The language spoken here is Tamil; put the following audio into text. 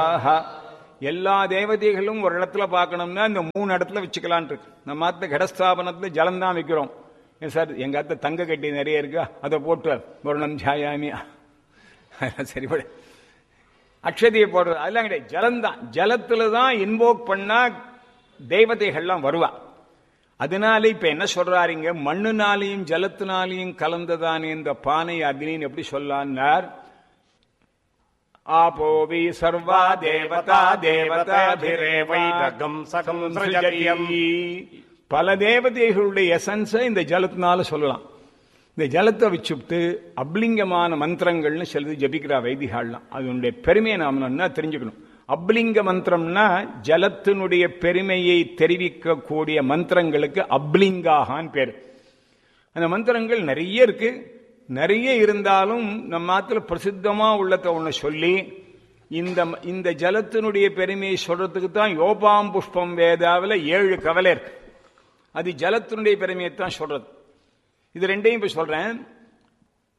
ஆஹா எல்லா தேவதைகளும் ஒரு இடத்துல பார்க்கணும்னா இந்த மூணு இடத்துல வச்சுக்கலான் இருக்கு நம்ம ஆத்த கடஸ்தாபனத்துல ஜலம் தான் வைக்கிறோம் ஏன் சார் எங்க ஆத்த தங்க கட்டி நிறைய இருக்கா அதை போட்டு வருணம் ஜாயாமி சரிபட அக்ஷதியை போடுறது அதெல்லாம் கிடையாது ஜலம்தான் ஜலத்துல தான் இன்வோக் பண்ணா தேவதைகள்லாம் வருவா அதனால இப்ப என்ன சொல்றாருங்க மண்ணுனாலையும் ஜலத்தினாலையும் கலந்ததானே இந்த பானை அக்னின்னு எப்படி சொல்லான்னார் ஆபோவி சர்வா தேவதா தேவதாபிரேவைதகம் சகம் சிருஜதி. பல தேவதைகளுடைய எசன்ஸை இந்த ஜலத்தினால சொல்லலாம் இந்த ஜலத்தை வச்சுட்டு அப்லிங்கமான மந்திரங்கள்னு சிலது ஜபிக்கிறா வைதிகாலாம் அதனுடைய பெருமையை நாம் என்ன தெரிஞ்சுக்கணும் அப்லிங்க மந்திரம்னா ஜலத்தினுடைய பெருமையை தெரிவிக்கக்கூடிய மந்திரங்களுக்கு அப்லிங்காகான்னு பேர் அந்த மந்திரங்கள் நிறைய இருக்கு நிறைய இருந்தாலும் நம்ம ஆத்துல பிரசித்தமா உள்ளத ஒண்ணு சொல்லி இந்த இந்த ஜலத்தினுடைய பெருமையை சொல்றதுக்கு தான் யோபாம் புஷ்பம் வேதாவில் ஏழு கவலை இருக்கு அது ஜலத்தினுடைய பெருமையை தான் சொல்றது இது ரெண்டையும் இப்ப சொல்றேன்